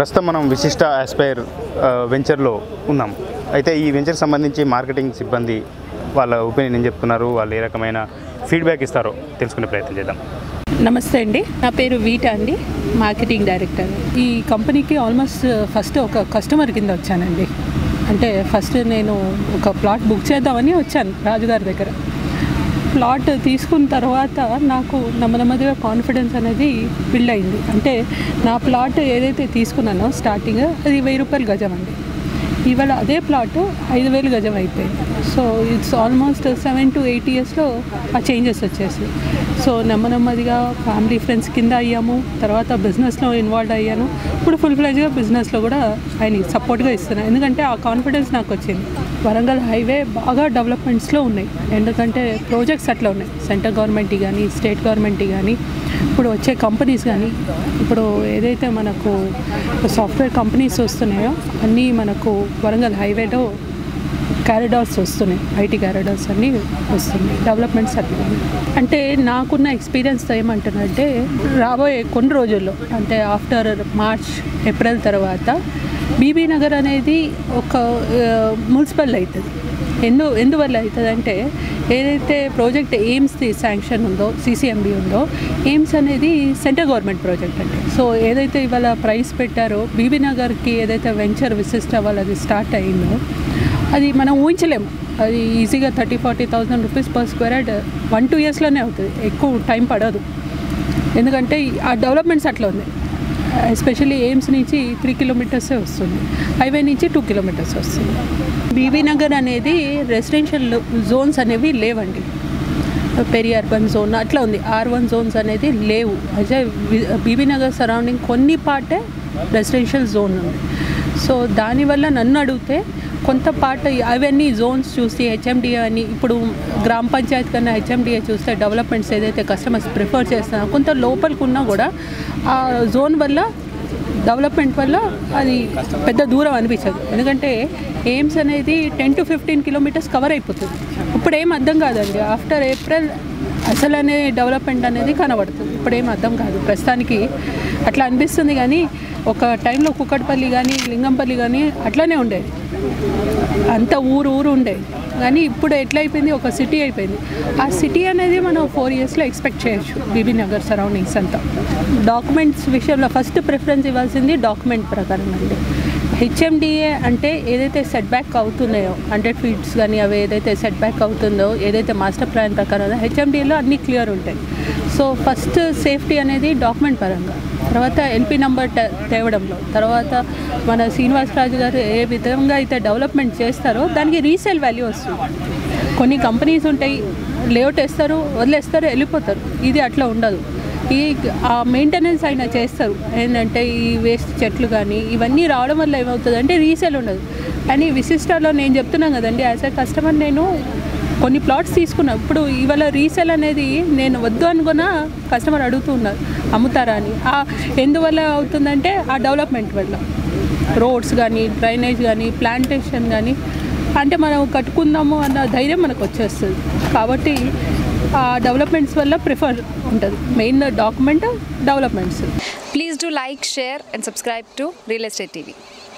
ప్రస్తుతం మనం విశిష్ట ఆస్పైర్ వెంచర్లో ఉన్నాం అయితే ఈ వెంచర్ సంబంధించి మార్కెటింగ్ సిబ్బంది వాళ్ళ ఒపీనియన్ ఏం చెప్తున్నారు వాళ్ళు ఏ రకమైన ఫీడ్బ్యాక్ ఇస్తారో తెలుసుకునే ప్రయత్నం చేద్దాం నమస్తే అండి నా పేరు వీటా అండి మార్కెటింగ్ డైరెక్టర్ ఈ కంపెనీకి ఆల్మోస్ట్ ఫస్ట్ ఒక కస్టమర్ కింద వచ్చానండి అంటే ఫస్ట్ నేను ఒక ప్లాట్ బుక్ చేద్దామని వచ్చాను రాజుగారి దగ్గర ప్లాట్ తీసుకున్న తర్వాత నాకు నెమ్మదిగా కాన్ఫిడెన్స్ అనేది బిల్డ్ అయింది అంటే నా ప్లాట్ ఏదైతే తీసుకున్నానో స్టార్టింగ్ అది వెయ్యి రూపాయలు గజం అండి ఇవాళ అదే ప్లాట్ ఐదు వేలు గజం అయిపోయింది so it's almost seven to eight ఇయర్స్లో ఆ చేంజెస్ వచ్చేసి సో నెమ్మ నెమ్మదిగా ఫ్యామిలీ ఫ్రెండ్స్ కింద అయ్యాము తర్వాత బిజినెస్లో ఇన్వాల్వ్ అయ్యాను ఇప్పుడు ఫుల్ ఫ్లెజ్గా బిజినెస్లో కూడా ఆయన సపోర్ట్గా ఇస్తున్నాను ఎందుకంటే ఆ కాన్ఫిడెన్స్ నాకు వచ్చింది వరంగల్ హైవే బాగా డెవలప్మెంట్స్లో ఉన్నాయి ఎందుకంటే ప్రాజెక్ట్స్ అట్లా ఉన్నాయి సెంట్రల్ గవర్నమెంట్ కానీ స్టేట్ గవర్నమెంట్ కానీ ఇప్పుడు వచ్చే కంపెనీస్ కానీ ఇప్పుడు ఏదైతే మనకు సాఫ్ట్వేర్ కంపెనీస్ వస్తున్నాయో అన్నీ మనకు వరంగల్ హైవేలో క్యారిడార్స్ వస్తున్నాయి ఐటీ క్యారిడార్స్ అన్నీ వస్తున్నాయి డెవలప్మెంట్స్ అట్లా ఉన్నాయి. అంటే నాకున్న ఎక్స్పీరియన్స్తో ఏమంటున్నారంటే రాబోయే కొన్ని రోజుల్లో అంటే ఆఫ్టర్ మార్చ్ ఏప్రిల్ తర్వాత బీబీ నగర్ అనేది ఒక మున్సిపల్ అవుతుంది ఎందు ఎందువల్ల అవుతుంది అంటే ఏదైతే ప్రాజెక్ట్ ఎయిమ్స్ది శాంక్షన్ ఉందో సీసీఎంబీ ఉందో ఎయిమ్స్ అనేది సెంట్రల్ గవర్నమెంట్ ప్రాజెక్ట్ అండి సో ఏదైతే ఇవాళ ప్రైస్ పెట్టారో బీబీ నగర్కి ఏదైతే వెంచర్ విశిష్ట వాళ్ళది స్టార్ట్ అయిందో అది మనం ఊహించలేము అది ఈజీగా thirty forty thousand rupees per square yard one two ఇయర్స్లోనే అవుతుంది ఎక్కువ టైం పడదు ఎందుకంటే ఆ డెవలప్మెంట్స్ అట్లా ఉంది ఎస్పెషల్లీ ఎయిమ్స్ నుంచి త్రీ కిలోమీటర్సే వస్తుంది హైవే నుంచి టూ కిలోమీటర్స్ వస్తుంది బీబీ నగర్ అనేది రెసిడెన్షియల్ జోన్స్ అనేవి లేవండి పెరి అర్బన్ జోన్ అట్లా ఉంది ఆర్ వన్ జోన్స్ అనేది లేవు అయితే బీబీ నగర్ సరౌండింగ్ కొన్ని పార్టే రెసిడెన్షియల్ జోన్ ఉంది సో దానివల్ల నన్ను అడిగితే కొంత పార్ట్ అవన్నీ జోన్స్ చూసి హెచ్ఎండిఏ అని ఇప్పుడు గ్రామ పంచాయత్ కన్నా హెచ్ఎండిఏ చూస్తే డెవలప్మెంట్స్ ఏదైతే కస్టమర్స్ ప్రిఫర్ చేస్తున్నారో కొంత లోపలికి ఉన్నా కూడా ఆ జోన్ వల్ల డెవలప్మెంట్ వల్ల అది పెద్ద దూరం అనిపించదు ఎందుకంటే ఎయిమ్స్ అనేది ten to fifteen kilometers cover అయిపోతుంది ఇప్పుడు ఏం అర్థం కాదండి ఆఫ్టర్ ఏప్రిల్ అసలు అనే డెవలప్మెంట్ అనేది కనబడుతుంది ఇప్పుడు ఏం అర్థం కాదు ప్రస్తుతానికి అట్లా అనిపిస్తుంది కానీ ఒక టైంలో కుక్కట్పల్లి కానీ లింగంపల్లి కానీ అట్లానే ఉండేది అంత ఊరు ఊరు ఉండేది కానీ ఇప్పుడు ఎట్లా అయిపోయింది ఒక సిటీ అయిపోయింది ఆ సిటీ అనేది మనం ఫోర్ ఇయర్స్లో ఎక్స్పెక్ట్ చేయొచ్చు బీబీ నగర్ సరౌండింగ్స్ అంతా డాక్యుమెంట్స్ విషయంలో ఫస్ట్ ప్రిఫరెన్స్ ఇవ్వాల్సింది డాక్యుమెంట్ ప్రకారం అండి హెచ్ఎండిఏ అంటే ఏదైతే సెట్ బ్యాక్ అవుతున్నాయో హండ్రెడ్ ఫీట్స్ కానీ అవి ఏదైతే సెట్ బ్యాక్ అవుతుందో ఏదైతే మాస్టర్ ప్లాన్ ప్రకారం హెచ్ఎండిఏలో అన్నీ క్లియర్ ఉంటాయి సో ఫస్ట్ సేఫ్టీ అనేది డాక్యుమెంట్ పరంగా తర్వాత ఎల్పి నెంబర్ తేవడంలో తర్వాత మన శ్రీనివాసరాజు గారు ఏ విధంగా అయితే డెవలప్మెంట్ చేస్తారో దానికి రీసేల్ వాల్యూ వస్తుంది కొన్ని కంపెనీస్ ఉంటాయి లేఅవుట్ వేస్తారు వదిలేస్తారు వెళ్ళిపోతారు ఇది అట్లా ఉండదు ఈ ఆ మెయింటెనెన్స్ అయినా చేస్తారు ఏంటంటే ఈ వేస్ట్ చెట్లు కానీ ఇవన్నీ రావడం వల్ల ఏమవుతుంది అంటే రీసేల్ ఉండదు కానీ విశిష్టాలో నేను చెప్తున్నాను కదండి యాజ్ ఎ కస్టమర్ నేను కొన్ని ప్లాట్స్ తీసుకున్నా ఇప్పుడు ఇవాళ రీసేల్ అనేది నేను వద్దు అనుకున్న కస్టమర్ అడుగుతూ ఉన్నారు అమ్ముతారా అని ఆ ఎందువల్ల అవుతుందంటే ఆ డెవలప్మెంట్ వల్ల రోడ్స్ కానీ డ్రైనేజ్ కానీ ప్లాంటేషన్ కానీ అంటే మనం కట్టుకుందాము అన్న ధైర్యం మనకు వచ్చేస్తుంది కాబట్టి ఆ డెవలప్మెంట్స్ వల్ల ప్రిఫర్ ఉంటుంది main document developments Please do like, share, and subscribe to Real Estate TV.